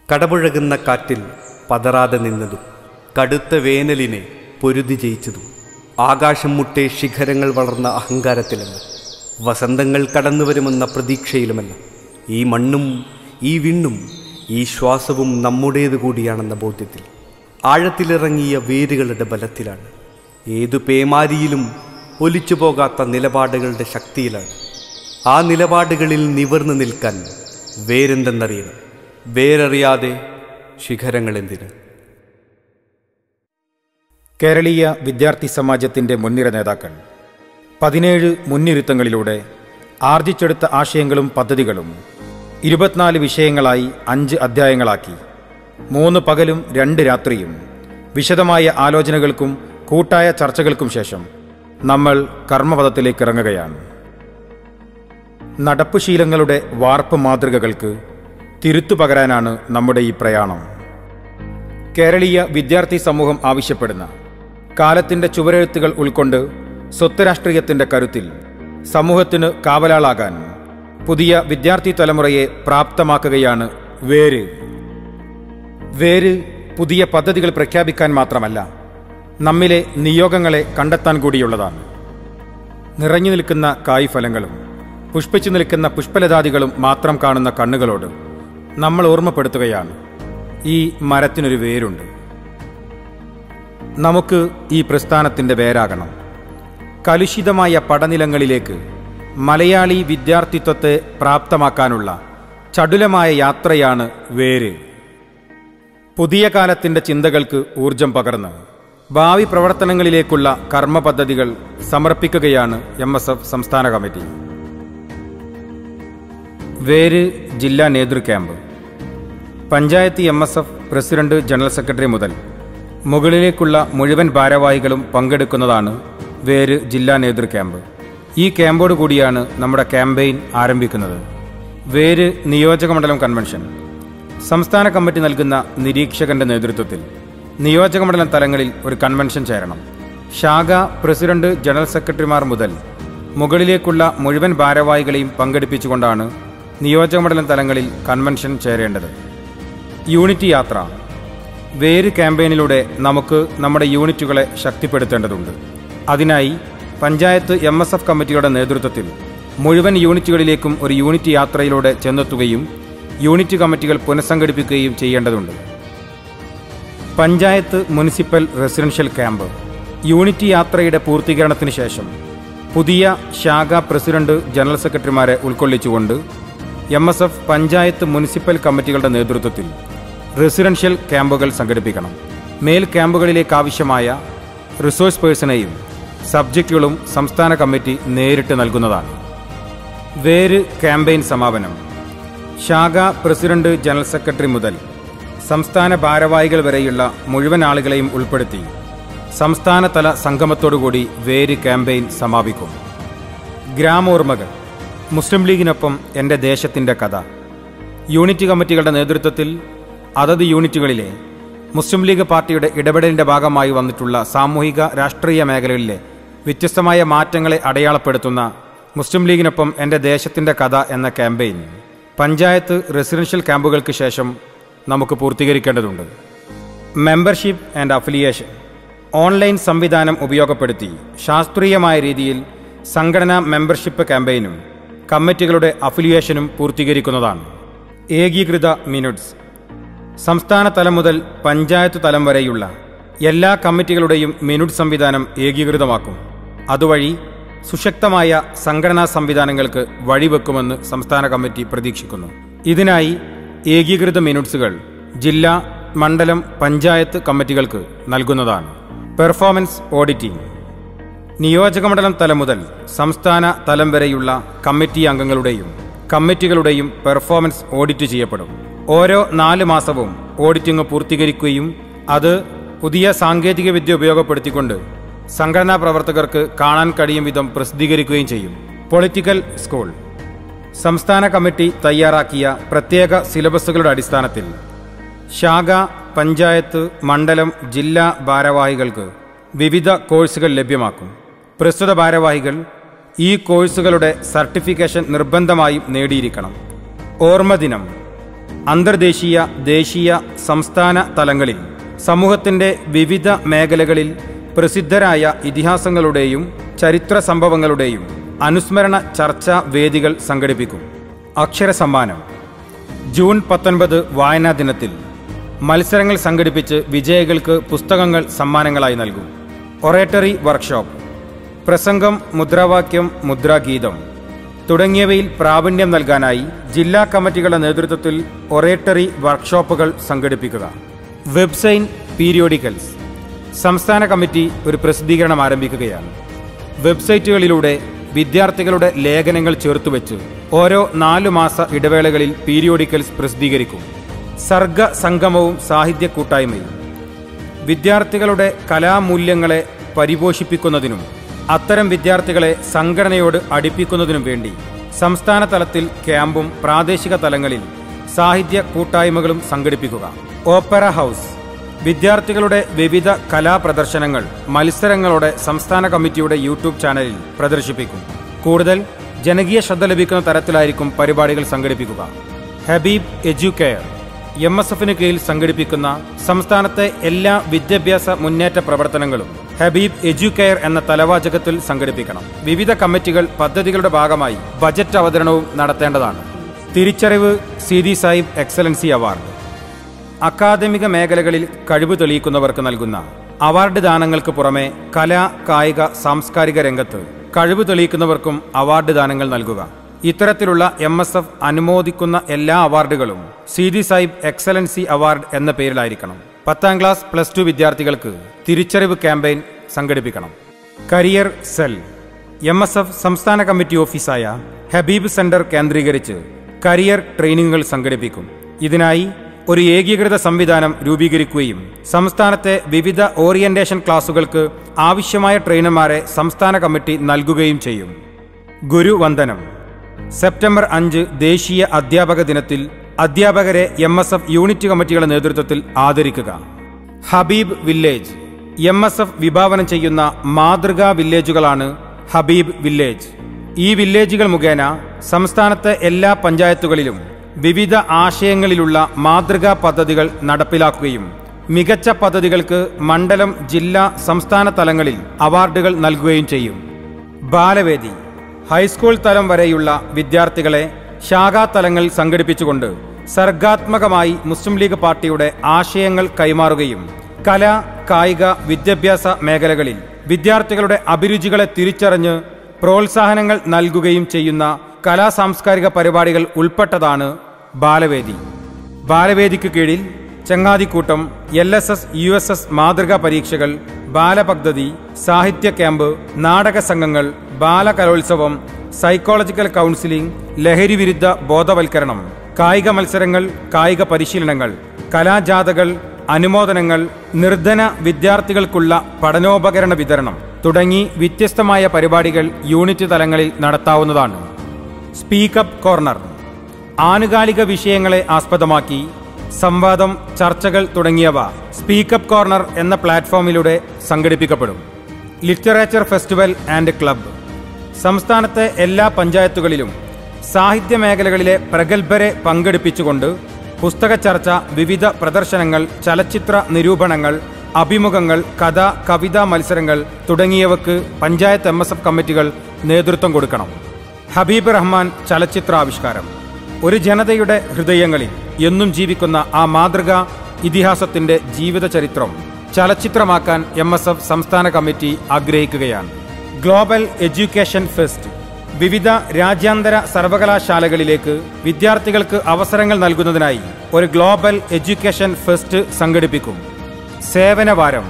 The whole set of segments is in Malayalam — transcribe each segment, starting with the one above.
കടപുഴകുന്ന കാറ്റിൽ പതറാതെ നിന്നതും കടുത്ത വേനലിനെ പൊരുതി ജയിച്ചതും ആകാശം മുട്ടെ ശിഖരങ്ങൾ വളർന്ന അഹങ്കാരത്തിലല്ല വസന്തങ്ങൾ കടന്നു വരുമെന്ന പ്രതീക്ഷയിലുമല്ല ഈ മണ്ണും ഈ വിണ്ണും ഈ ശ്വാസവും നമ്മുടേതു കൂടിയാണെന്ന ബോധ്യത്തിൽ ആഴത്തിലിറങ്ങിയ വേരുകളുടെ ബലത്തിലാണ് ഏതു പേമാരിയിലും ഒലിച്ചു പോകാത്ത നിലപാടുകളുടെ ശക്തിയിലാണ് ആ നിലപാടുകളിൽ നിവർന്നു നിൽക്കാൻ വേരെന്തെന്നറിയണം വേരറിയാതെ ശിഖരങ്ങൾ എന്തിന് കേരളീയ വിദ്യാർത്ഥി സമാജത്തിന്റെ മുൻനിര നേതാക്കൾ പതിനേഴ് മുന്നിരുത്തങ്ങളിലൂടെ ആർജിച്ചെടുത്ത ആശയങ്ങളും പദ്ധതികളും ഇരുപത്തിനാല് വിഷയങ്ങളായി അഞ്ച് അധ്യായങ്ങളാക്കി മൂന്ന് പകലും രണ്ട് രാത്രിയും വിശദമായ ആലോചനകൾക്കും കൂട്ടായ ചർച്ചകൾക്കും ശേഷം നമ്മൾ കർമ്മപഥത്തിലേക്ക് ഇറങ്ങുകയാണ് നടപ്പുശീലങ്ങളുടെ വാർപ്പ് മാതൃകകൾക്ക് തിരുത്തു പകരാനാണ് നമ്മുടെ ഈ പ്രയാണം കേരളീയ വിദ്യാർത്ഥി സമൂഹം ആവശ്യപ്പെടുന്ന കാലത്തിന്റെ ചുവരെഴുത്തുകൾ ഉൾക്കൊണ്ട് സ്വത്ത് രാഷ്ട്രീയത്തിന്റെ കരുത്തിൽ സമൂഹത്തിന് കാവലാളാകാൻ പുതിയ വിദ്യാർത്ഥി തലമുറയെ പ്രാപ്തമാക്കുകയാണ് വേര് വേര് പുതിയ പദ്ധതികൾ പ്രഖ്യാപിക്കാൻ മാത്രമല്ല നമ്മിലെ നിയോഗങ്ങളെ കണ്ടെത്താൻ കൂടിയുള്ളതാണ് നിറഞ്ഞു നിൽക്കുന്ന കായ്ഫലങ്ങളും പുഷ്പിച്ചു നിൽക്കുന്ന പുഷ്പലതാദികളും മാത്രം കാണുന്ന കണ്ണുകളോട് നമ്മൾ ഓർമ്മപ്പെടുത്തുകയാണ് ഈ മരത്തിനൊരു വേരുണ്ട് നമുക്ക് ഈ പ്രസ്ഥാനത്തിന്റെ വേരാകണം കലുഷിതമായ പടനിലങ്ങളിലേക്ക് മലയാളി വിദ്യാർത്ഥിത്വത്തെ പ്രാപ്തമാക്കാനുള്ള ചടുലമായ യാത്രയാണ് വേര് പുതിയ കാലത്തിന്റെ ചിന്തകൾക്ക് ഊർജം പകർന്ന് ഭാവി പ്രവർത്തനങ്ങളിലേക്കുള്ള കർമ്മ പദ്ധതികൾ സമർപ്പിക്കുകയാണ് എം എസ് എഫ് സംസ്ഥാന കമ്മിറ്റി വേര് ജില്ലാ നേതൃ camp panchayat M S F president general secretary മുതൽ മുകളിലേക്കുള്ള മുഴുവൻ ഭാരവാഹികളും പങ്കെടുക്കുന്നതാണ് വേര് ജില്ലാ നേതൃ ക്യാമ്പ് ഈ ക്യാമ്പോട് കൂടിയാണ് നമ്മുടെ ക്യാമ്പയിൻ ആരംഭിക്കുന്നത് വേര് നിയോജകമണ്ഡലം കൺവെൻഷൻ സംസ്ഥാന കമ്മിറ്റി നൽകുന്ന നിരീക്ഷകന്റെ നേതൃത്വത്തിൽ നിയോജകമണ്ഡലം തലങ്ങളിൽ ഒരു കൺവെൻഷൻ ചേരണം ശാഖ പ്രസിഡന്റ് ജനറൽ സെക്രട്ടറിമാർ മുതൽ മുകളിലേക്കുള്ള മുഴുവൻ ഭാരവാഹികളെയും പങ്കെടുപ്പിച്ചുകൊണ്ടാണ് നിയോജകമണ്ഡലം തലങ്ങളിൽ കൺവെൻഷൻ ചേരേണ്ടത് യൂണിറ്റ് യാത്ര വേര് ക്യാമ്പയിനിലൂടെ നമുക്ക് നമ്മുടെ യൂണിറ്റുകളെ ശക്തിപ്പെടുത്തേണ്ടതുണ്ട് അതിനായി പഞ്ചായത്ത് എം എസ് എഫ് കമ്മിറ്റിയുടെ നേതൃത്വത്തിൽ മുഴുവൻ യൂണിറ്റുകളിലേക്കും ഒരു യൂണിറ്റ് യാത്രയിലൂടെ ചെന്നെത്തുകയും യൂണിറ്റ് കമ്മിറ്റികൾ പുനഃസംഘടിപ്പിക്കുകയും ചെയ്യേണ്ടതുണ്ട് panchayat municipal residential camp unit യാത്രയുടെ പൂർത്തീകരണത്തിന് ശേഷം പുതിയ ശാഖ പ്രസിഡന്റ് ജനറൽ സെക്രട്ടറിമാരെ ഉൾക്കൊള്ളിച്ചുകൊണ്ട് M S F panchayat municipal കമ്മിറ്റികളുടെ നേതൃത്വത്തിൽ റെസിഡൻഷ്യൽ ക്യാമ്പുകൾ സംഘടിപ്പിക്കണം മേൽ ക്യാമ്പുകളിലേക്ക് ആവശ്യമായ റിസോഴ്സ് പേഴ്സണെയും സബ്ജക്റ്റുകളും സംസ്ഥാന കമ്മിറ്റി നേരിട്ട് നൽകുന്നതാണ് വേര് ക്യാമ്പയിൻ സമാപനം ശാഖ പ്രസിഡന്റ് ജനറൽ സെക്രട്ടറി മുതൽ സംസ്ഥാന ഭാരവാഹികൾ വരെയുള്ള മുഴുവൻ ആളുകളെയും ഉൾപ്പെടുത്തി സംസ്ഥാനതല സംഗമത്തോടുകൂടി വേര് ക്യാമ്പയിൻ സമാപിക്കും ഗ്രാമോർമ്മകൾ മുസ്ലിം ലീഗിനൊപ്പം എൻ്റെ ദേശത്തിൻ്റെ കഥ യൂണിറ്റ് കമ്മിറ്റികളുടെ നേതൃത്വത്തിൽ അതത് യൂണിറ്റുകളിലെ മുസ്ലിം ലീഗ് പാർട്ടിയുടെ ഇടപെടലിൻ്റെ ഭാഗമായി വന്നിട്ടുള്ള സാമൂഹിക രാഷ്ട്രീയ മേഖലകളിലെ വ്യത്യസ്തമായ മാറ്റങ്ങളെ അടയാളപ്പെടുത്തുന്ന മുസ്ലിം ലീഗിനൊപ്പം എൻ്റെ ദേശത്തിൻ്റെ കഥ എന്ന ക്യാമ്പയിൻ പഞ്ചായത്ത് റെസിഡൻഷ്യൽ ക്യാമ്പുകൾക്ക് ശേഷം നമുക്ക് പൂർത്തീകരിക്കേണ്ടതുണ്ട് മെമ്പർഷിപ്പ് ആൻഡ് അഫിലിയേഷൻ ഓൺലൈൻ സംവിധാനം ഉപയോഗപ്പെടുത്തി ശാസ്ത്രീയമായ രീതിയിൽ സംഘടനാ മെമ്പർഷിപ്പ് ക്യാമ്പയിനും കമ്മിറ്റികളുടെ അഫിലിയേഷനും പൂർത്തീകരിക്കുന്നതാണ് ഏകീകൃത മിനിറ്റ്സ് സംസ്ഥാന തലം മുതൽ പഞ്ചായത്ത് തലം വരെയുള്ള എല്ലാ കമ്മിറ്റികളുടെയും മിനിറ്റ് സംവിധാനം ഏകീകൃതമാക്കും അതുവഴി സുശക്തമായ സംഘടനാ സംവിധാനങ്ങൾക്ക് വഴിവെക്കുമെന്ന് സംസ്ഥാന കമ്മിറ്റി പ്രതീക്ഷിക്കുന്നു ഇതിനായി ഏകീകൃത മിനിറ്റ്സുകൾ ജില്ലാ മണ്ഡലം പഞ്ചായത്ത് കമ്മിറ്റികൾക്ക് നൽകുന്നതാണ് പെർഫോമൻസ് ഓഡിറ്റിംഗ് നിയോജകമണ്ഡലം തലം മുതൽ സംസ്ഥാന തലം വരെയുള്ള കമ്മിറ്റി അംഗങ്ങളുടെയും കമ്മിറ്റികളുടെയും പെർഫോമൻസ് ഓഡിറ്റ് ചെയ്യപ്പെടും ഓരോ നാല് മാസവും ഓഡിറ്റിംഗ് പൂർത്തീകരിക്കുകയും അത് പുതിയ സാങ്കേതിക വിദ്യ ഉപയോഗപ്പെടുത്തിക്കൊണ്ട് സംഘടനാ പ്രവർത്തകർക്ക് കാണാൻ കഴിയും വിധം പ്രസിദ്ധീകരിക്കുകയും ചെയ്യും പൊളിറ്റിക്കൽ സ്കൂൾ സംസ്ഥാന കമ്മിറ്റി തയ്യാറാക്കിയ പ്രത്യേക സിലബസുകളുടെ അടിസ്ഥാനത്തിൽ ശാഖ പഞ്ചായത്ത് മണ്ഡലം ജില്ലാ ഭാരവാഹികൾക്ക് വിവിധ കോഴ്സുകൾ ലഭ്യമാക്കും പ്രസ്തുത ഭാരവാഹികൾ ഈ കോഴ്സുകളുടെ സർട്ടിഫിക്കേഷൻ നിർബന്ധമായും നേടിയിരിക്കണം ഓർമ്മദിനം അന്തർദേശീയ ദേശീയ സംസ്ഥാന തലങ്ങളിൽ സമൂഹത്തിന്റെ വിവിധ മേഖലകളിൽ പ്രസിദ്ധരായ ഇതിഹാസങ്ങളുടെയും ചരിത്ര സംഭവങ്ങളുടെയും അനുസ്മരണ ചർച്ചാ വേദികൾ സംഘടിപ്പിക്കും അക്ഷര സമ്മാനം ജൂൺ പത്തൊൻപത് വായനാ ദിനത്തിൽ മത്സരങ്ങൾ സംഘടിപ്പിച്ച് വിജയികൾക്ക് പുസ്തകങ്ങൾ സമ്മാനങ്ങളായി നൽകും ഒറേറ്ററി വർക്ക്ഷോപ്പ് പ്രസംഗം മുദ്രാവാക്യം മുദ്രാഗീതം തുടങ്ങിയവയിൽ പ്രാവീണ്യം നൽകാനായി ജില്ലാ കമ്മിറ്റികളുടെ നേതൃത്വത്തിൽ ഒറേറ്ററി വർക്ക്ഷോപ്പുകൾ സംഘടിപ്പിക്കുക വെബ്സൈറ്റ് പീരിയോഡിക്കൽസ് സംസ്ഥാന കമ്മിറ്റി ഒരു പ്രസിദ്ധീകരണം ആരംഭിക്കുകയാണ് വെബ്സൈറ്റുകളിലൂടെ വിദ്യാർത്ഥികളുടെ ലേഖനങ്ങൾ ചേർത്തുവെച്ച് ഓരോ നാലു മാസ ഇടവേളകളിൽ പീരിയോഡിക്കൽസ് പ്രസിദ്ധീകരിക്കും സർഗ സംഗമവും സാഹിത്യ കൂട്ടായ്മയും വിദ്യാർത്ഥികളുടെ കലാമൂല്യങ്ങളെ പരിപോഷിപ്പിക്കുന്നതിനും അത്തരം വിദ്യാർത്ഥികളെ സംഘടനയോട് അടുപ്പിക്കുന്നതിനും വേണ്ടി സംസ്ഥാന തലത്തിൽ ക്യാമ്പും പ്രാദേശിക തലങ്ങളിൽ സാഹിത്യ കൂട്ടായ്മകളും സംഘടിപ്പിക്കുക ഓപ്പറ ഹൗസ് വിദ്യാർത്ഥികളുടെ വിവിധ കലാപ്രദർശനങ്ങൾ മത്സരങ്ങളോടെ സംസ്ഥാന കമ്മിറ്റിയുടെ യൂട്യൂബ് ചാനലിൽ പ്രദർശിപ്പിക്കും കൂടുതൽ ജനകീയ ശ്രദ്ധ ലഭിക്കുന്ന തരത്തിലായിരിക്കും പരിപാടികൾ സംഘടിപ്പിക്കുക ഹബീബ് എഡ്യൂക്കെയർ എം എസ് എഫിന് കീഴിൽ സംഘടിപ്പിക്കുന്ന സംസ്ഥാനത്തെ എല്ലാ വിദ്യാഭ്യാസ മുന്നേറ്റ പ്രവർത്തനങ്ങളും ഹബീബ് എഡ്യൂക്കെയർ എന്ന തലവാചകത്തിൽ സംഘടിപ്പിക്കണം വിവിധ കമ്മിറ്റികൾ പദ്ധതികളുടെ ഭാഗമായി ബജറ്റ് അവതരണവും നടത്തേണ്ടതാണ് തിരിച്ചറിവ് സീതി സാഹിബ് എക്സലൻസി അവാർഡ് അക്കാദമിക മേഖലകളിൽ കഴിവ് തെളിയിക്കുന്നവർക്ക് നൽകുന്ന അവാർഡ് ദാനങ്ങൾക്ക് പുറമെ കല കായിക സാംസ്കാരിക രംഗത്ത് കഴിവ് തെളിയിക്കുന്നവർക്കും അവാർഡ് ദാനങ്ങൾ നൽകുക ഇത്തരത്തിലുള്ള എം എസ് എഫ് അനുമോദിക്കുന്ന എല്ലാ അവാർഡുകളും സീതി സാഹിബ് എക്സലൻസി അവാർഡ് എന്ന പേരിലായിരിക്കണം പത്താം ക്ലാസ് പ്ലസ് ടു വിദ്യാർത്ഥികൾക്ക് തിരിച്ചറിവ് ക്യാമ്പയിൻ സംഘടിപ്പിക്കണം career cell M S F സംസ്ഥാന കമ്മിറ്റി ഓഫീസായ ഹബീബ് സെന്റർ കേന്ദ്രീകരിച്ച് കരിയർ ട്രെയിനിങ്ങുകൾ സംഘടിപ്പിക്കും ഇതിനായി ഒരു ഏകീകൃത സംവിധാനം രൂപീകരിക്കുകയും സംസ്ഥാനത്തെ വിവിധ ഓറിയന്റേഷൻ ക്ലാസുകൾക്ക് ആവശ്യമായ ട്രെയിനർമാരെ സംസ്ഥാന കമ്മിറ്റി നൽകുകയും ചെയ്യും ഗുരുവന്ദനം സെപ്റ്റംബർ അഞ്ച് ദേശീയ അധ്യാപക ദിനത്തിൽ അധ്യാപകരെ എം എസ് എഫ് യൂണിറ്റ് കമ്മിറ്റികളുടെ നേതൃത്വത്തിൽ ആദരിക്കുക Habeeb village M S F വിഭാവനം ചെയ്യുന്ന മാതൃകാ വില്ലേജുകളാണ് ഹബീബ് വില്ലേജ് ഈ വില്ലേജുകൾ മുഖേന സംസ്ഥാനത്തെ എല്ലാ പഞ്ചായത്തുകളിലും വിവിധ ആശയങ്ങളിലുള്ള മാതൃകാ പദ്ധതികൾ നടപ്പിലാക്കുകയും മികച്ച പദ്ധതികൾക്ക് മണ്ഡലം ജില്ലാ സംസ്ഥാന തലങ്ങളിൽ അവാർഡുകൾ നൽകുകയും ചെയ്യും ബാലവേദി ഹൈസ്കൂൾ തലം വരെയുള്ള വിദ്യാർത്ഥികളെ ശാഖാതലങ്ങളിൽ സംഘടിപ്പിച്ചുകൊണ്ട് സർഗാത്മകമായി മുസ്ലിം ലീഗ് പാർട്ടിയുടെ ആശയങ്ങൾ കൈമാറുകയും കല കായിക വിദ്യാഭ്യാസ മേഖലകളിൽ വിദ്യാർത്ഥികളുടെ അഭിരുചികളെ തിരിച്ചറിഞ്ഞ് പ്രോത്സാഹനങ്ങൾ നൽകുകയും ചെയ്യുന്ന കലാ സാംസ്കാരിക പരിപാടികൾ ഉൾപ്പെട്ടതാണ് ബാലവേദി ബാലവേദിക്ക് കീഴിൽ ചങ്ങാതിക്കൂട്ടം L S S U S S മാതൃകാ പരീക്ഷകൾ ബാലപദ്ധതി സാഹിത്യ ക്യാമ്പ് നാടക സംഘങ്ങൾ ബാലകലോത്സവം സൈക്കോളജിക്കൽ കൗൺസിലിംഗ് ലഹരി വിരുദ്ധ ബോധവൽക്കരണം കായിക മത്സരങ്ങൾ കായിക പരിശീലനങ്ങൾ കലാജാഥകൾ അനുമോദനങ്ങൾ നിർധന വിദ്യാർത്ഥികൾക്കുള്ള പഠനോപകരണ വിതരണം തുടങ്ങി വ്യത്യസ്തമായ പരിപാടികൾ യൂണിറ്റ് തലങ്ങളിൽ നടത്താവുന്നതാണ് സ്പീക്കപ്പ് കോർണർ ആനുകാലിക വിഷയങ്ങളെ ആസ്പദമാക്കി സംവാദം ചർച്ചകൾ തുടങ്ങിയവ സ്പീക്കപ്പ് കോർണർ എന്ന പ്ലാറ്റ്ഫോമിലൂടെ സംഘടിപ്പിക്കപ്പെടും ലിറ്ററേച്ചർ ഫെസ്റ്റിവൽ ആൻഡ് ക്ലബ്ബ് സംസ്ഥാനത്തെ എല്ലാ പഞ്ചായത്തുകളിലും സാഹിത്യ മേഖലകളിലെ പ്രഗത്ഭരെ പങ്കെടുപ്പിച്ചുകൊണ്ട് പുസ്തക ചർച്ച വിവിധ പ്രദർശനങ്ങൾ ചലച്ചിത്ര നിരൂപണങ്ങൾ അഭിമുഖങ്ങൾ കഥ കവിതാ മത്സരങ്ങൾ തുടങ്ങിയവക്ക് പഞ്ചായത്ത് എം എസ് എഫ് കമ്മിറ്റികൾ നേതൃത്വം കൊടുക്കണം ഹബീബ് റഹ്മാൻ ചലച്ചിത്രാവിഷ്കാരം ഒരു ജനതയുടെ ഹൃദയങ്ങളിൽ എന്നും ജീവിക്കുന്ന ആ മാതൃക ഇതിഹാസത്തിന്റെ ജീവിത ചരിത്രം ചലച്ചിത്രമാക്കാൻ എം എസ് എഫ് സംസ്ഥാന കമ്മിറ്റി ആഗ്രഹിക്കുകയാണ് ഗ്ലോബൽ എഡ്യൂക്കേഷൻ ഫെസ്റ്റ് വിവിധ രാജ്യാന്തര സർവകലാശാലകളിലേക്ക് വിദ്യാർത്ഥികൾക്ക് അവസരങ്ങൾ നൽകുന്നതിനായി ഒരു ഗ്ലോബൽ എഡ്യൂക്കേഷൻ ഫെസ്റ്റ് സംഘടിപ്പിക്കും സേവനവാരം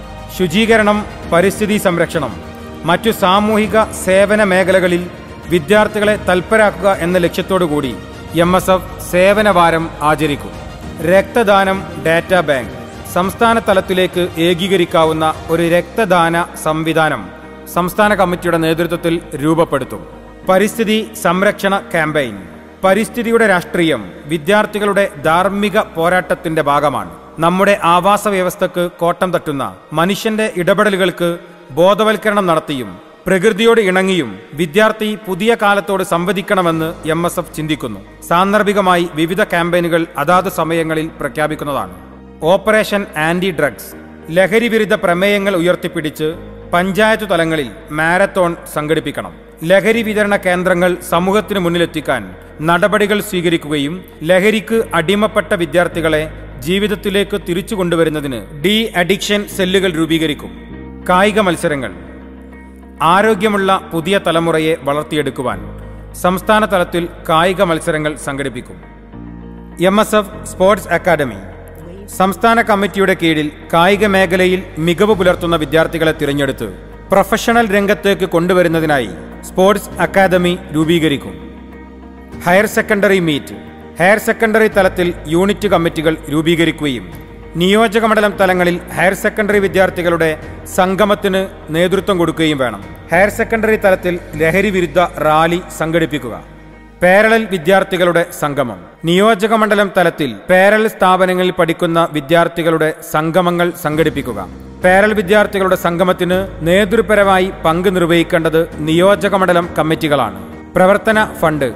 ശുചീകരണം പരിസ്ഥിതി സംരക്ഷണം മറ്റു സാമൂഹിക സേവന മേഖലകളിൽ വിദ്യാർത്ഥികളെ തൽപരാക്കുക എന്ന ലക്ഷ്യത്തോടുകൂടി എം എസ് എഫ് സേവനവാരം ആചരിക്കും രക്തദാനം ഡാറ്റാ ബാങ്ക് സംസ്ഥാന തലത്തിലേക്ക് ഏകീകരിക്കാവുന്ന ഒരു രക്തദാന സംവിധാനം സംസ്ഥാന കമ്മിറ്റിയുടെ നേതൃത്വത്തിൽ രൂപപ്പെടുത്തും പരിസ്ഥിതി സംരക്ഷണ ക്യാമ്പയിൻ പരിസ്ഥിതിയുടെ രാഷ്ട്രീയം വിദ്യാർത്ഥികളുടെ ധാർമ്മിക പോരാട്ടത്തിന്റെ ഭാഗമാണ് നമ്മുടെ ആവാസ വ്യവസ്ഥക്ക് കോട്ടം തട്ടുന്ന മനുഷ്യന്റെ ഇടപെടലുകൾക്ക് ബോധവൽക്കരണം നടത്തിയും പ്രകൃതിയോട് ഇണങ്ങിയും വിദ്യാർത്ഥി പുതിയ കാലത്തോട് സംവദിക്കണമെന്ന് എം എസ് എഫ് ചിന്തിക്കുന്നു സാന്ദർഭികമായി വിവിധ ക്യാമ്പയിനുകൾ അതാത് സമയങ്ങളിൽ പ്രഖ്യാപിക്കുന്നതാണ് ഓപ്പറേഷൻ ആന്റി ഡ്രഗ്സ് ലഹരി വിരുദ്ധ പ്രമേയങ്ങൾ ഉയർത്തിപ്പിടിച്ച് പഞ്ചായത്ത് തലങ്ങളിൽ മാരത്തോൺ സംഘടിപ്പിക്കണം ലഹരി വിതരണ കേന്ദ്രങ്ങൾ സമൂഹത്തിന് മുന്നിലെത്തിക്കാൻ നടപടികൾ സ്വീകരിക്കുകയും ലഹരിക്ക് അടിമപ്പെട്ട വിദ്യാർത്ഥികളെ ജീവിതത്തിലേക്ക് തിരിച്ചു കൊണ്ടുവരുന്നതിന് ഡി അഡിക്ഷൻ സെല്ലുകൾ രൂപീകരിക്കും കായിക മത്സരങ്ങൾ ആരോഗ്യമുള്ള പുതിയ തലമുറയെ വളർത്തിയെടുക്കുവാൻ സംസ്ഥാന തലത്തിൽ കായിക മത്സരങ്ങൾ സംഘടിപ്പിക്കും M S F sports academy സംസ്ഥാന കമ്മിറ്റിയുടെ കീഴിൽ കായിക മേഖലയിൽ മികവ് പുലർത്തുന്ന വിദ്യാർത്ഥികളെ തിരഞ്ഞെടുത്ത് പ്രൊഫഷണൽ രംഗത്തേക്ക് കൊണ്ടുവരുന്നതിനായി സ്പോർട്സ് അക്കാദമി രൂപീകരിക്കും higher secondary meet higher secondary തലത്തിൽ യൂണിറ്റ് കമ്മിറ്റികൾ രൂപീകരിക്കുകയും നിയോജക മണ്ഡലം തലങ്ങളിൽ ഹയർ സെക്കൻഡറി വിദ്യാർത്ഥികളുടെ സംഗമത്തിന് നേതൃത്വം കൊടുക്കുകയും വേണം ഹയർ സെക്കൻഡറി തലത്തിൽ ലഹരി വിരുദ്ധ റാലി സംഘടിപ്പിക്കുക പേരളൽ വിദ്യാർത്ഥികളുടെ സംഗമം നിയോജക മണ്ഡലം തലത്തിൽ പേരൽ സ്ഥാപനങ്ങളിൽ പഠിക്കുന്ന വിദ്യാർത്ഥികളുടെ സംഗമങ്ങൾ സംഘടിപ്പിക്കുക പേരൽ വിദ്യാർത്ഥികളുടെ സംഗമത്തിന് നേതൃപരമായി പങ്ക് നിർവഹിക്കേണ്ടത് നിയോജക മണ്ഡലം കമ്മിറ്റികളാണ് പ്രവർത്തന ഫണ്ട്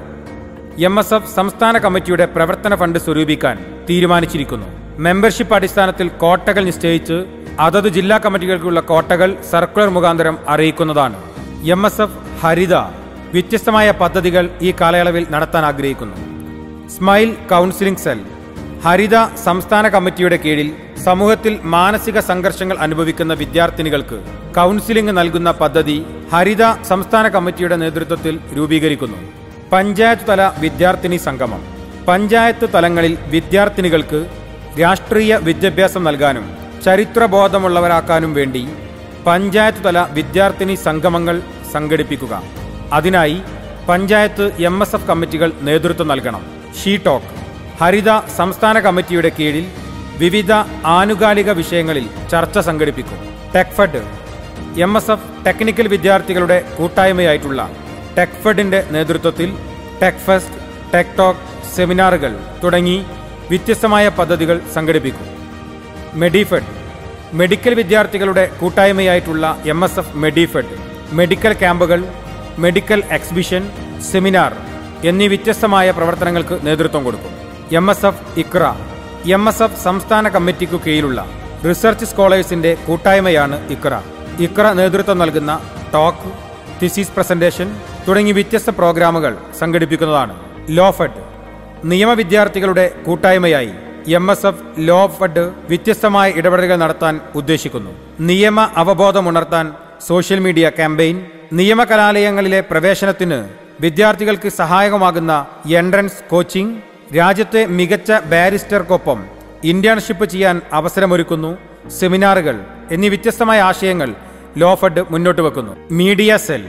എം എസ് എഫ് സംസ്ഥാന കമ്മിറ്റിയുടെ പ്രവർത്തന ഫണ്ട് സ്വരൂപിക്കാൻ തീരുമാനിച്ചിരിക്കുന്നു മെമ്പർഷിപ്പ് അടിസ്ഥാനത്തിൽ കോട്ടകൾ നിശ്ചയിച്ച് അതത് ജില്ലാ കമ്മിറ്റികൾക്കുള്ള കോട്ടകൾ സർക്കുലർ മുഖാന്തരം അറിയിക്കുന്നതാണ് എം എസ് എഫ് ഹരിത വ്യത്യസ്തമായ പദ്ധതികൾ ഈ കാലയളവിൽ നടത്താൻ ആഗ്രഹിക്കുന്നു സ്മൈൽ കൗൺസിലിംഗ് സെൽ ഹരിത സംസ്ഥാന കമ്മിറ്റിയുടെ കീഴിൽ സമൂഹത്തിൽ മാനസിക സംഘർഷങ്ങൾ അനുഭവിക്കുന്ന വിദ്യാർത്ഥിനികൾക്ക് കൗൺസിലിംഗ് നൽകുന്ന പദ്ധതി ഹരിത സംസ്ഥാന കമ്മിറ്റിയുടെ നേതൃത്വത്തിൽ രൂപീകരിക്കുന്നു പഞ്ചായത്ത് തല വിദ്യാർത്ഥിനി സംഗമം പഞ്ചായത്ത് തലങ്ങളിൽ വിദ്യാർത്ഥിനികൾക്ക് രാഷ്ട്രീയ വിദ്യാഭ്യാസം നൽകാനും ചരിത്രബോധമുള്ളവരാക്കാനും വേണ്ടി പഞ്ചായത്ത് തല വിദ്യാർത്ഥിനി സംഗമങ്ങൾ സംഘടിപ്പിക്കുക അതിനായി പഞ്ചായത്ത് എം എസ് എഫ് കമ്മിറ്റികൾ നേതൃത്വം നൽകണം ഷീ ടോക്ക് ഹരിത സംസ്ഥാന കമ്മിറ്റിയുടെ കീഴിൽ വിവിധ ആനുകാലിക വിഷയങ്ങളിൽ ചർച്ച സംഘടിപ്പിക്കും Techfed M S F technical വിദ്യാർത്ഥികളുടെ കൂട്ടായ്മയായിട്ടുള്ള ടെക്ഫഡിന്റെ നേതൃത്വത്തിൽ ടെക്ഫെസ്റ്റ് ടെക് ടോക്ക് സെമിനാറുകൾ തുടങ്ങി വ്യത്യസ്തമായ പദ്ധതികൾ സംഘടിപ്പിക്കും മെഡിഫെഡ് മെഡിക്കൽ വിദ്യാർത്ഥികളുടെ കൂട്ടായ്മയായിട്ടുള്ള M S F Medifed medical ക്യാമ്പുകൾ മെഡിക്കൽ എക്സിബിഷൻ സെമിനാർ എന്നീ വ്യത്യസ്തമായ പ്രവർത്തനങ്ങൾക്ക് നേതൃത്വം കൊടുക്കും M S F Iqra M S F സംസ്ഥാന കമ്മിറ്റിക്കു കീഴിലുള്ള റിസർച്ച് സ്കോളേഴ്സിന്റെ കൂട്ടായ്മയാണ് ഇക്ര ഇക്ര നേതൃത്വം നൽകുന്ന ടോക്ക് തിസീസ് പ്രസന്റേഷൻ തുടങ്ങി വ്യത്യസ്ത പ്രോഗ്രാമുകൾ സംഘടിപ്പിക്കുന്നതാണ് ലോ ഫെഡ് നിയമ വിദ്യാർത്ഥികളുടെ കൂട്ടായ്മയായി M S F Law Fed വ്യത്യസ്തമായ ഇടപെടലുകൾ നടത്താൻ ഉദ്ദേശിക്കുന്നു നിയമ അവബോധമുണർത്താൻ സോഷ്യൽ മീഡിയ ക്യാമ്പയിൻ നിയമ കലാലയങ്ങളിലെ പ്രവേശനത്തിന് വിദ്യാർത്ഥികൾക്ക് സഹായകമാകുന്ന എൻട്രൻസ് കോച്ചിംഗ് രാജ്യത്തെ മികച്ച ബാരിസ്റ്റർക്കൊപ്പം ഇന്റേൺഷിപ്പ് ചെയ്യാൻ അവസരമൊരുക്കുന്നു സെമിനാറുകൾ എന്നീ വ്യത്യസ്തമായ ആശയങ്ങൾ ലോ ഫഡ് മുന്നോട്ട് വെക്കുന്നു media cell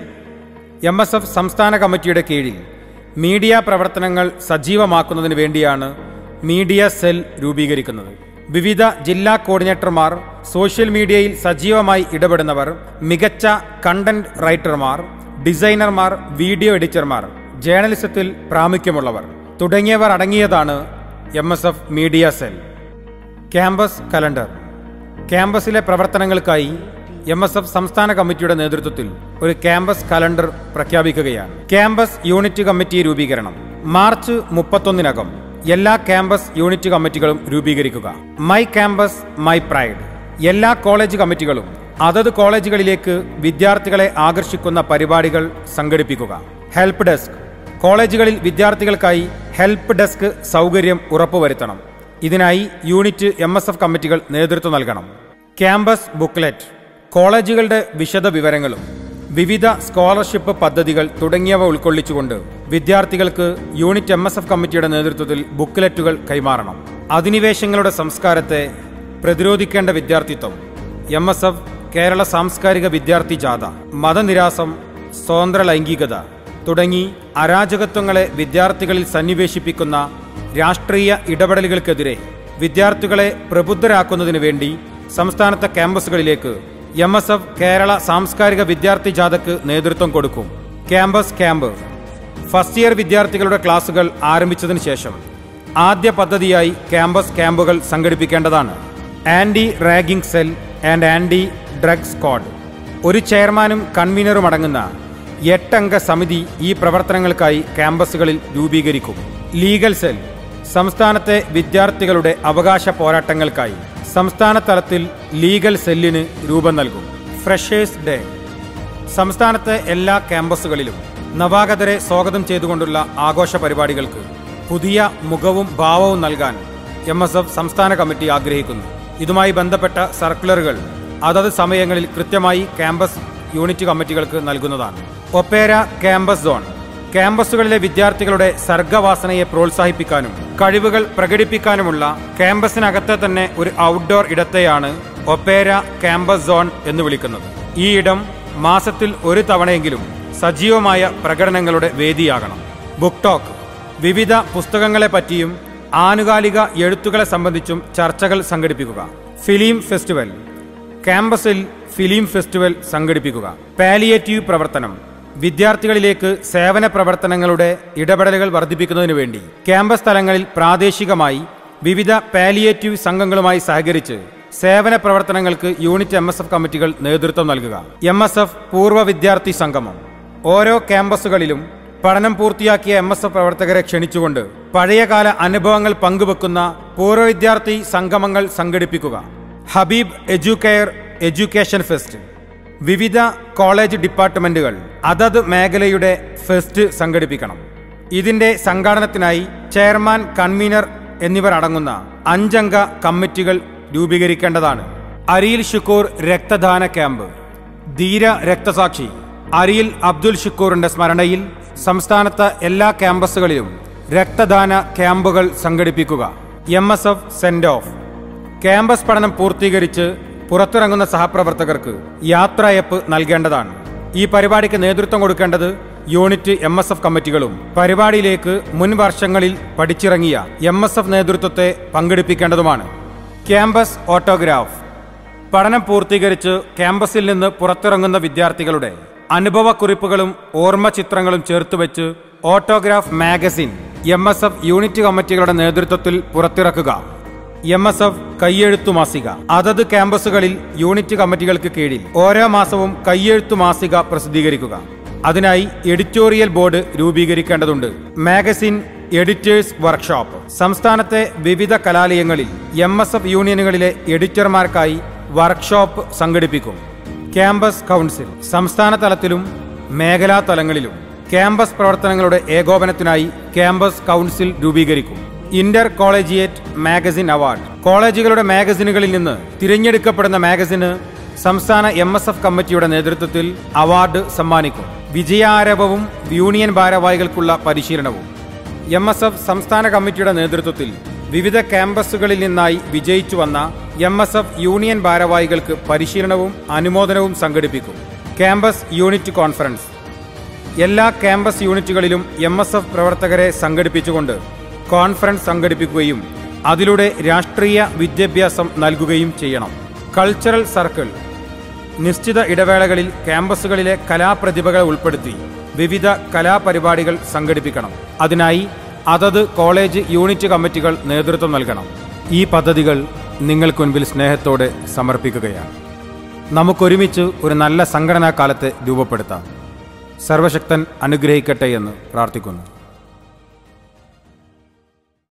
M S F സംസ്ഥാന കമ്മിറ്റിയുടെ കീഴിൽ മീഡിയ പ്രവർത്തനങ്ങൾ സജീവമാക്കുന്നതിന് വേണ്ടിയാണ് മീഡിയ സെൽ രൂപീകരിക്കുന്നത് വിവിധ ജില്ലാ കോർഡിനേറ്റർമാർ സോഷ്യൽ മീഡിയയിൽ സജീവമായി ഇടപെടുന്നവർ മികച്ച കണ്ടന്റ് റൈറ്റർമാർ ഡിസൈനർമാർ വീഡിയോ എഡിറ്റർമാർ ജേർണലിസത്തിൽ പ്രാമുഖ്യമുള്ളവർ തുടങ്ങിയവർ അടങ്ങിയതാണ് M S F media cell campus calendar ക്യാമ്പസിലെ പ്രവർത്തനങ്ങൾക്കായി എം എസ് എഫ് സംസ്ഥാന കമ്മിറ്റിയുടെ നേതൃത്വത്തിൽ ഒരു ക്യാമ്പസ് കലണ്ടർ പ്രഖ്യാപിക്കുകയാണ് ക്യാമ്പസ് യൂണിറ്റ് കമ്മിറ്റി രൂപീകരണം മാർച്ച് മുപ്പത്തൊന്നിനകം എല്ലാ ക്യാമ്പസ് യൂണിറ്റ് കമ്മിറ്റികളും രൂപീകരിക്കുക മൈ ക്യാമ്പസ് മൈ പ്രൈഡ് എല്ലാ കോളേജ് കമ്മിറ്റികളും അതത് കോളേജുകളിലേക്ക് വിദ്യാർത്ഥികളെ ആകർഷിക്കുന്ന പരിപാടികൾ സംഘടിപ്പിക്കുക ഹെൽപ്പ് ഡെസ്ക് കോളേജുകളിൽ വിദ്യാർത്ഥികൾക്കായി ഹെൽപ്പ് ഡെസ്ക് സൗകര്യം ഉറപ്പുവരുത്തണം ഇതിനായി യൂണിറ്റ് എം എസ് എഫ് കമ്മിറ്റികൾ നേതൃത്വം നൽകണം ക്യാമ്പസ് ബുക്ക്ലെറ്റ് കോളേജുകളുടെ വിശദ വിവരങ്ങളും വിവിധ സ്കോളർഷിപ്പ് പദ്ധതികൾ തുടങ്ങിയവ ഉൾക്കൊള്ളിച്ചുകൊണ്ട് വിദ്യാർത്ഥികൾക്ക് യൂണിറ്റ് എം എസ് എഫ് കമ്മിറ്റിയുടെ നേതൃത്വത്തിൽ ബുക്ക്ലെറ്റുകൾ കൈമാറണം അധിനിവേശങ്ങളുടെ സംസ്കാരത്തെ പ്രതിരോധിക്കേണ്ട വിദ്യാർത്ഥിത്വം എം എസ് എഫ് കേരള സാംസ്കാരിക വിദ്യാർത്ഥി ജാഥ മതനിരാസം സ്വതന്ത്ര ലൈംഗികത തുടങ്ങി അരാജകത്വങ്ങളെ വിദ്യാർത്ഥികളിൽ സന്നിവേശിപ്പിക്കുന്ന രാഷ്ട്രീയ ഇടപെടലുകൾക്കെതിരെ വിദ്യാർത്ഥികളെ പ്രബുദ്ധരാക്കുന്നതിനു വേണ്ടി സംസ്ഥാനത്തെ ക്യാമ്പസുകളിലേക്ക് എം എസ് എഫ് കേരള സാംസ്കാരിക വിദ്യാർത്ഥി ജാഥയ്ക്ക് നേതൃത്വം കൊടുക്കും ക്യാമ്പസ് ക്യാമ്പ് ഫസ്റ്റ് ഇയർ വിദ്യാർത്ഥികളുടെ ക്ലാസുകൾ ആരംഭിച്ചതിന് ശേഷം ആദ്യ പദ്ധതിയായി ക്യാമ്പസ് ക്യാമ്പുകൾ സംഘടിപ്പിക്കേണ്ടതാണ് anti ragging cell and anti drug squad ഒരു ചെയർമാനും കൺവീനറും അടങ്ങുന്ന എട്ടംഗ സമിതി ഈ പ്രവർത്തനങ്ങൾക്കായി ക്യാമ്പസുകളിൽ രൂപീകരിക്കും ലീഗൽ സെൽ സംസ്ഥാനത്തെ വിദ്യാർത്ഥികളുടെ അവകാശ പോരാട്ടങ്ങൾക്കായി സംസ്ഥാന തലത്തിൽ ലീഗൽ സെല്ലിന് രൂപം നൽകും ഫ്രഷേഴ്സ് ഡേ സംസ്ഥാനത്തെ എല്ലാ ക്യാമ്പസുകളിലും നവാഗതരെ സ്വാഗതം ചെയ്തുകൊണ്ടുള്ള ആഘോഷ പരിപാടികൾക്ക് പുതിയ മുഖവും ഭാവവും നൽകാൻ എം എസ് എഫ് സംസ്ഥാന കമ്മിറ്റി ആഗ്രഹിക്കുന്നു ഇതുമായി ബന്ധപ്പെട്ട സർക്കുലറുകൾ അതത് സമയങ്ങളിൽ കൃത്യമായി ക്യാമ്പസ് യൂണിറ്റ് കമ്മിറ്റികൾക്ക് നൽകുന്നതാണ് ഒപ്പേര ക്യാമ്പസ് സോൺ ക്യാമ്പസുകളിലെ വിദ്യാർത്ഥികളുടെ സർഗവാസനയെ പ്രോത്സാഹിപ്പിക്കാനും കഴിവുകൾ പ്രകടിപ്പിക്കാനുമുള്ള ക്യാമ്പസിനകത്തെ തന്നെ ഒരു ഔട്ട്ഡോർ ഇടത്തെയാണ് ഒപ്പേര ക്യാമ്പസ് സോൺ എന്ന് വിളിക്കുന്നത് ഈ ഇടം മാസത്തിൽ ഒരു തവണയെങ്കിലും സജീവമായ പ്രകടനങ്ങളുടെ വേദിയാകണം ബുക്ക് ടോക്ക് വിവിധ പുസ്തകങ്ങളെ പറ്റിയും ആനുകാലിക എഴുത്തുകളെ സംബന്ധിച്ചും ചർച്ചകൾ സംഘടിപ്പിക്കുക ഫിലിം ഫെസ്റ്റിവൽ ക്യാമ്പസിൽ ഫിലിം ഫെസ്റ്റിവൽ സംഘടിപ്പിക്കുക പാലിയേറ്റീവ് പ്രവർത്തനം വിദ്യാർത്ഥികളിലേക്ക് സേവന പ്രവർത്തനങ്ങളുടെ ഇടപെടലുകൾ വർദ്ധിപ്പിക്കുന്നതിനു വേണ്ടി ക്യാമ്പസ് തലങ്ങളിൽ പ്രാദേശികമായി വിവിധ പാലിയേറ്റീവ് സംഘങ്ങളുമായി സഹകരിച്ച് സേവന പ്രവർത്തനങ്ങൾക്ക് യൂണിറ്റ് എം എസ് എഫ് കമ്മിറ്റികൾ നേതൃത്വം നൽകുക എം എസ് എഫ് പൂർവ്വ വിദ്യാർത്ഥി സംഗമം ഓരോ ക്യാമ്പസുകളിലും പഠനം പൂർത്തിയാക്കിയ എം എസ് എഫ് പ്രവർത്തകരെ ക്ഷണിച്ചുകൊണ്ട് പഴയകാല അനുഭവങ്ങൾ പങ്കുവെക്കുന്ന പൂർവ്വ വിദ്യാർത്ഥി സംഗമങ്ങൾ സംഘടിപ്പിക്കുക ഹബീബ് എഡ്യൂക്കെയർ എഡ്യൂക്കേഷൻ ഫെസ്റ്റ് വിവിധ കോളേജ് ഡിപ്പാർട്ട്മെന്റുകൾ അതത് മേഖലയുടെ ഫെസ്റ്റ് സംഘടിപ്പിക്കണം ഇതിന്റെ സംഘാടനത്തിനായി ചെയർമാൻ കൺവീനർ എന്നിവർ അടങ്ങുന്ന അഞ്ചംഗ കമ്മിറ്റികൾ രൂപീകരിക്കേണ്ടതാണ് അരിയിൽ ഷുക്കൂർ രക്തദാന ക്യാമ്പ് ധീര രക്തസാക്ഷി അരിയിൽ അബ്ദുൽ ഷുക്കൂറിന്റെ സ്മരണയിൽ സംസ്ഥാനത്ത് എല്ലാ ക്യാമ്പസുകളിലും രക്തദാന ക്യാമ്പുകൾ സംഘടിപ്പിക്കുക M S F send off campus പഠനം പൂർത്തീകരിച്ച് പുറത്തിറങ്ങുന്ന സഹപ്രവർത്തകർക്ക് യാത്രയപ്പ് നൽകേണ്ടതാണ് ഈ പരിപാടിക്ക് നേതൃത്വം കൊടുക്കേണ്ടത് യൂണിറ്റ് എം എസ് എഫ് കമ്മിറ്റികളും പരിപാടിയിലേക്ക് മുൻ വർഷങ്ങളിൽ പഠിച്ചിറങ്ങിയ എം എസ് എഫ് നേതൃത്വത്തെ പങ്കെടുപ്പിക്കേണ്ടതുമാണ് ക്യാമ്പസ് ഓട്ടോഗ്രാഫ് പഠനം പൂർത്തീകരിച്ച് ക്യാമ്പസിൽ നിന്ന് പുറത്തിറങ്ങുന്ന വിദ്യാർത്ഥികളുടെ അനുഭവക്കുറിപ്പുകളും ഓർമ്മ ചിത്രങ്ങളും ചേർത്തുവെച്ച് autograph magazine M S F unit കമ്മിറ്റികളുടെ നേതൃത്വത്തിൽ പുറത്തിറക്കുക എം എസ് എഫ് കയ്യെഴുത്തു മാസിക അതത് ക്യാമ്പസുകളിൽ യൂണിറ്റ് കമ്മിറ്റികൾക്ക് കീഴിൽ ഓരോ മാസവും കയ്യെഴുത്തു മാസിക പ്രസിദ്ധീകരിക്കുക അതിനായി എഡിറ്റോറിയൽ ബോർഡ് രൂപീകരിക്കേണ്ടതുണ്ട് മാഗസിൻ എഡിറ്റേഴ്സ് വർക്ക്ഷോപ്പ് സംസ്ഥാനത്തെ വിവിധ കലാലയങ്ങളിൽ എം എസ് എഫ് യൂണിയനുകളിലെ എഡിറ്റർമാർക്കായി വർക്ക്ഷോപ്പ് സംഘടിപ്പിക്കും ക്യാമ്പസ് കൗൺസിൽ സംസ്ഥാന തലത്തിലും മേഖലാ തലങ്ങളിലും ക്യാമ്പസ് പ്രവർത്തനങ്ങളുടെ ഏകോപനത്തിനായി ക്യാമ്പസ് കൗൺസിൽ രൂപീകരിക്കും ഇന്റർ കോളേജിയേറ്റ് മാഗസിൻ അവാർഡ് കോളേജുകളുടെ മാഗസിനുകളിൽ നിന്ന് തിരഞ്ഞെടുക്കപ്പെടുന്ന മാഗസിന് സംസ്ഥാന എം എസ് എഫ് കമ്മിറ്റിയുടെ നേതൃത്വത്തിൽ അവാർഡ് സമ്മാനിക്കും വിജയാരവവും യൂണിയൻ ഭാരവാഹികൾക്കുള്ള പരിശീലനവും എം എസ് എഫ് സംസ്ഥാന കമ്മിറ്റിയുടെ നേതൃത്വത്തിൽ വിവിധ ക്യാമ്പസുകളിൽ നിന്നായി വിജയിച്ചു വന്ന എം എസ് എഫ് യൂണിയൻ ഭാരവാഹികൾക്ക് പരിശീലനവും അനുമോദനവും സംഘടിപ്പിക്കും ക്യാമ്പസ് യൂണിറ്റ് കോൺഫറൻസ് എല്ലാ ക്യാമ്പസ് യൂണിറ്റുകളിലും എം എസ് എഫ് പ്രവർത്തകരെ സംഘടിപ്പിച്ചുകൊണ്ട് കോൺഫറൻസ് സംഘടിപ്പിക്കുകയും അതിലൂടെ രാഷ്ട്രീയ വിദ്യാഭ്യാസം നൽകുകയും ചെയ്യണം കൾച്ചറൽ സർക്കിൾ നിശ്ചിത ഇടവേളകളിൽ ക്യാമ്പസുകളിലെ കലാപ്രതിഭകളെ ഉൾപ്പെടുത്തി വിവിധ കലാപരിപാടികൾ സംഘടിപ്പിക്കണം അതിനായി അതത് കോളേജ് യൂണിറ്റ് കമ്മിറ്റികൾ നേതൃത്വം നൽകണം ഈ പദ്ധതികൾ നിങ്ങൾക്ക് മുൻപിൽ സ്നേഹത്തോടെ സമർപ്പിക്കുകയാണ് നമുക്കൊരുമിച്ച് ഒരു നല്ല സംഘടനാ കാലത്തെ രൂപപ്പെടുത്താം സർവശക്തൻ അനുഗ്രഹിക്കട്ടെ എന്ന് പ്രാർത്ഥിക്കുന്നു